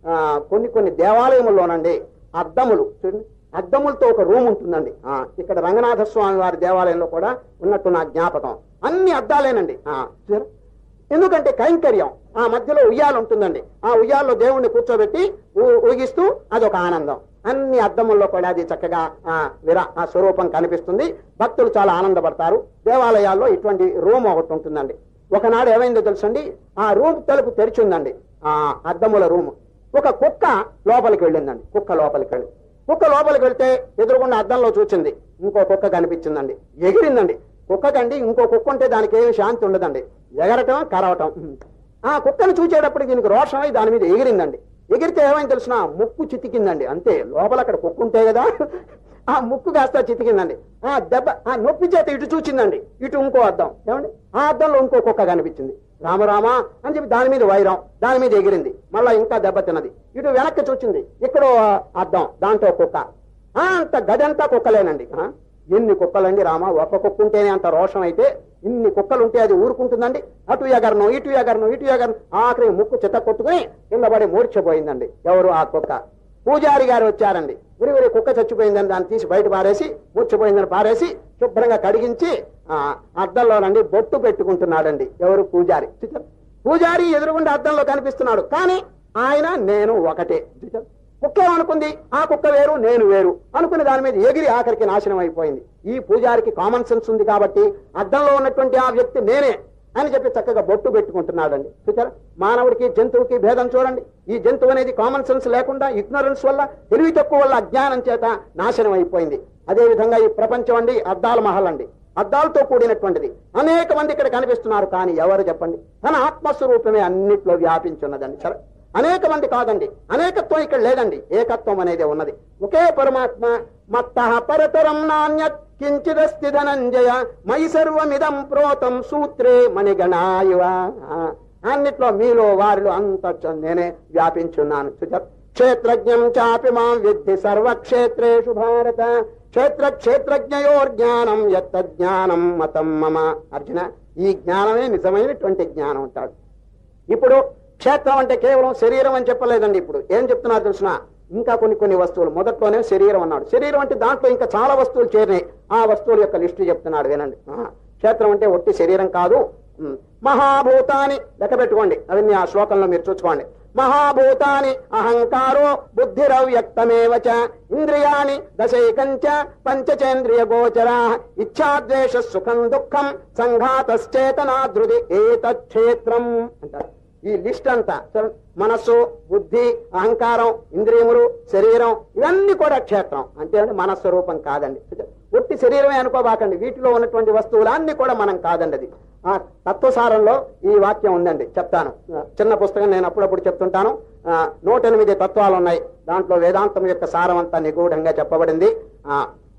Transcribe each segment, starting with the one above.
ఆ, కొన్ని కొన్ని దేవాలయముల్లోనండి అద్దములు చూడండి అద్దములతో ఒక రూమ్ ఉంటుందండి ఆ, ఇక్కడ రంగనాథ స్వామి వారి దేవాలయంలో కూడా ఉన్నట్టు నా జ్ఞాపకం అన్ని అద్దాలేనండి ఆ, చూసారా? ఎందుకంటే కైంకర్యం ఆ మధ్యలో ఉయ్యాలు ఉంటుందండి ఆ ఉయ్యాల్లో దేవుణ్ణి కూర్చోబెట్టి ఊ- ఊగిస్తూ అదొక ఆనందం అన్ని అద్దముల్లో కూడా అది చక్కగా ఆ విరా ఆ స్వరూపం కనిపిస్తుంది భక్తులు చాలా ఆనందపడతారు దేవాలయాల్లో ఇటువంటి రూమ్ ఒకటి ఉంటుందండి ఒకనాడు ఏమైందో తెలుసండి ఆ రూమ్ తలుపు తెరిచి ఉందండి ఆ అద్దముల రూమ్ ఒక కుక్క లోపలికి వెళ్ళిందండి కుక్క లోపలికి వెళ్ళి కుక్క లోపలికి వెళ్తే ఎదురుగుండా అద్దంలో చూసింది ఇంకో కుక్క కనిపించిందండి ఎగిరిందండి కుక్కకండి ఇంకో కుక్క ఉంటే దానికి ఏమి శాంతి ఉండదండి ఎగరటం కరవటం ఆ కుక్కను చూచేటప్పుడు దీనికి రోషమై దాని మీద ఎగిరిందండి ఎగిరితే ఏమైంది తెలిసిన ముక్కు చితికిందండి అంతే లోపల అక్కడ కుక్క ఉంటే కదా ఆ ముక్కు కాస్త చితికిందండి ఆ దెబ్బ ఆ నొప్పి చేత ఇటు చూచిందండి ఇటు ఇంకో అద్దం ఏమండి ఆ అద్దంలో ఇంకో కుక్క కనిపించింది రామరామా అని చెప్పి దాని మీద వైరం దాని మీద ఎగిరింది మళ్ళా ఇంకా దెబ్బ తిన్నది ఇటు వెనక్కి చూచింది ఇక్కడ అద్దం దాంట్లో కుక్క ఆ అంత గదంతా కుక్కలేనండి ఆ? ఎన్ని కుక్కలండి రామ ఒక్క కుక్క ఉంటేనే అంత రోషం అయితే ఇన్ని కుక్కలు ఉంటే అది ఊరుకుంటుందండి అటు ఎగరను ఇటు ఎగరను ఇటు ఎగరను ఆఖరి ముక్కు చిత్త కొట్టుకుని కింద పడి మూర్చిపోయిందండి ఎవరు ఆ కుక్క పూజారి గారు వచ్చారండి ఉరి ఉరి కుక్క చచ్చిపోయిందని దాన్ని తీసి బయట పారేసి మూర్చిపోయిందని పారేసి శుభ్రంగా కడిగించి ఆ అద్దంలోనండి బొట్టు పెట్టుకుంటున్నాడండి ఎవరు పూజారి చూచారా? పూజారి ఎదురుగుండా అద్దంలో కనిపిస్తున్నాడు కానీ ఆయన నేను ఒకటే చూచారా? కుక్క ఏమనుకుంది ఆ కుక్క వేరు నేను వేరు అనుకుని దాని మీద ఎగిరి ఆఖరికి నాశనం అయిపోయింది ఈ పూజారికి కామన్ సెన్స్ ఉంది కాబట్టి అద్దంలో ఉన్నటువంటి ఆ వ్యక్తి నేనే అని చెప్పి చక్కగా బొట్టు పెట్టుకుంటున్నాడండి చూచారా మానవుడికి జంతువుకి భేదం చూడండి ఈ జంతువు అనేది కామన్ సెన్స్ లేకుండా ఇగ్నరెన్స్ వల్ల తెలివి తక్కువ వల్ల అజ్ఞానం చేత నాశనం అయిపోయింది అదే విధంగా ఈ ప్రపంచం అండి అద్దాల మహల్ అండి అద్దాలతో కూడినటువంటిది అనేక మంది ఇక్కడ కనిపిస్తున్నారు కానీ ఎవరు చెప్పండి తన ఆత్మస్వరూపమే అన్నిట్లో వ్యాపించున్నదండి సరే అనేక మంది కాదండి అనేకత్వం ఇక్కడ లేదండి ఏకత్వం అనేది ఉన్నది ఒకే పరమాత్మ మత్త పరతరం నాణ్యత్ కించిదస్తి ధనంజయ మై సర్వమిదం ప్రోతం సూత్రే మణిగణాయువ ఆ, అన్నిట్లో మీలో వారిలో అంత చ- నేనే వ్యాపించున్నాను చూచారు క్షేత్రజ్ఞం చాపి మాం విద్ధి సర్వక్షేత్రేషు భారత క్షేత్ర క్షేత్రజ్ఞయోర్జ్ఞానం యత్త జ్ఞానం మతం మమ అర్జున ఈ జ్ఞానమే నిజమైనటువంటి జ్ఞానం అంటాడు ఇప్పుడు క్షేత్రం అంటే కేవలం శరీరం అని చెప్పలేదండి ఇప్పుడు ఏం చెప్తున్నారు తెలిసిన ఇంకా కొన్ని కొన్ని వస్తువులు మొదట్లోనే శరీరం అన్నాడు శరీరం అంటే దాంట్లో ఇంకా చాలా వస్తువులు చేరినాయి ఆ వస్తువుల యొక్క లిస్టు చెప్తున్నాడు వినండి ఆ, క్షేత్రం అంటే ఒట్టి శరీరం కాదు ఉమ్, మహాభూతాని లెక్క పెట్టుకోండి అవన్నీ ఆ శ్లోకంలో మీరు చూసుకోండి మహాభూతాని అహంకారో బుద్ధిరవ్యక్తమేవ చ ఇంద్రియాణి దశైకంచ పంచచేంద్రియ గోచరా ఇచ్ఛాద్వేష సుఖం దుఃఖం సంఘాతశ్చేతనా ధృతి ఏతక్షేత్రం అంటారు ఈ లిస్ట్ అంతా చూడండి. మనస్సు బుద్ధి అహంకారం ఇంద్రియములు శరీరం ఇవన్నీ కూడా క్షేత్రం అంటే అంటే మన స్వరూపం కాదండి ఒట్టి శరీరమే అనుకోబాకండి వీటిలో ఉన్నటువంటి వస్తువులన్నీ కూడా మనం కాదండి అది ఆ తత్వసారంలో ఈ వాక్యం ఉందండి చెప్తాను ఆ, చిన్న పుస్తకం నేను అప్పుడప్పుడు చెప్తుంటాను ఆ, నూట ఎనిమిది తత్వాలు ఉన్నాయి దాంట్లో వేదాంతం యొక్క సారం అంతా నిగూఢంగా చెప్పబడింది ఆ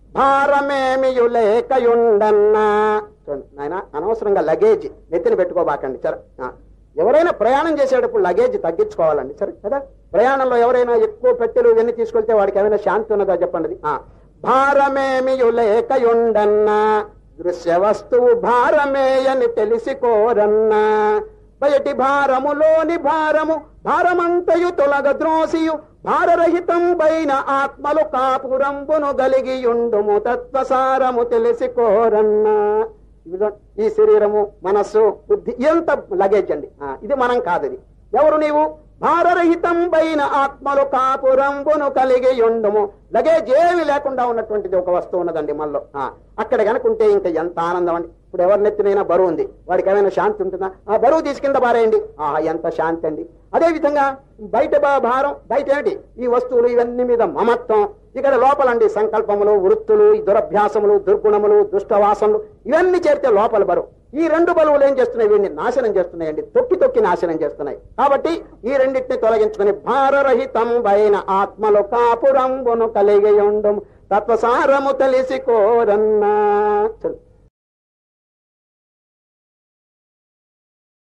భారమేమియులేకయుండన్నా చూడండి నాయన అనవసరంగా లగేజ్ నెత్తిన పెట్టుకోబాకండి సరే ఆ, ఎవరైనా ప్రయాణం చేసేటప్పుడు లగేజ్ తగ్గించుకోవాలండి సరే కదా ప్రయాణంలో ఎవరైనా ఎక్కువ పెట్టెలు ఇవన్నీ తీసుకెళ్తే వాడికి ఏమైనా శాంతి ఉన్నదా చెప్పండి అది. ఆ భారమేమియులేకయుండన్నా దృశ్య వస్తువు భారమేయని తెలిసి కోరన్నా బయటి భారములోని భారము భారమంతయు తొలగ ద్రోసియు భారరహితం పైన ఆత్మలు కాపురంబును గలిగియుండుము తత్వసారము తెలిసి కోరన్నా ఇదిగో ఈ శరీరము మనస్సు బుద్ధి ఎంత లగేజ్ అండి ఆ, ఇది మనం కాదు ఇది ఎవరు నీవు భారరహితం పైన ఆత్మలు కాపురంబును కలిగి ఉండుము లగేజ్ ఏమి లేకుండా ఉన్నటువంటిది ఒక వస్తువు ఉన్నదండి మనలో ఆ, అక్కడ కనుకుంటే ఇంకా ఎంత ఆనందం అండి ఇప్పుడు ఎవరి నెత్తినైనా బరువు ఉంది వాడికి ఏమైనా శాంతి ఉంటుందా ఆ బరువు తీసి కింద పారేయండి ఆ ఎంత శాంతి అండి అదే విధంగా బయట బా- భారం బయట ఏంటి ఈ వస్తువులు ఇవన్నీ మీద మమత్వం ఇక్కడ లోపలండి సంకల్పములు వృత్తులు ఈ దురభ్యాసములు దుర్గుణములు దుష్టవాసములు ఇవన్నీ చేరితే లోపల బరువు ఈ రెండు బలువులు ఏం చేస్తున్నాయి వీడిని నాశనం చేస్తున్నాయండి తొక్కి తొక్కి నాశనం చేస్తున్నాయి కాబట్టి ఈ రెండింటిని తొలగించుకుని భారరహితం పైన ఆత్మలు కాపురంబును కలిగి ఉండు తత్వసారము తెలిసి కోరన్నా చూడు.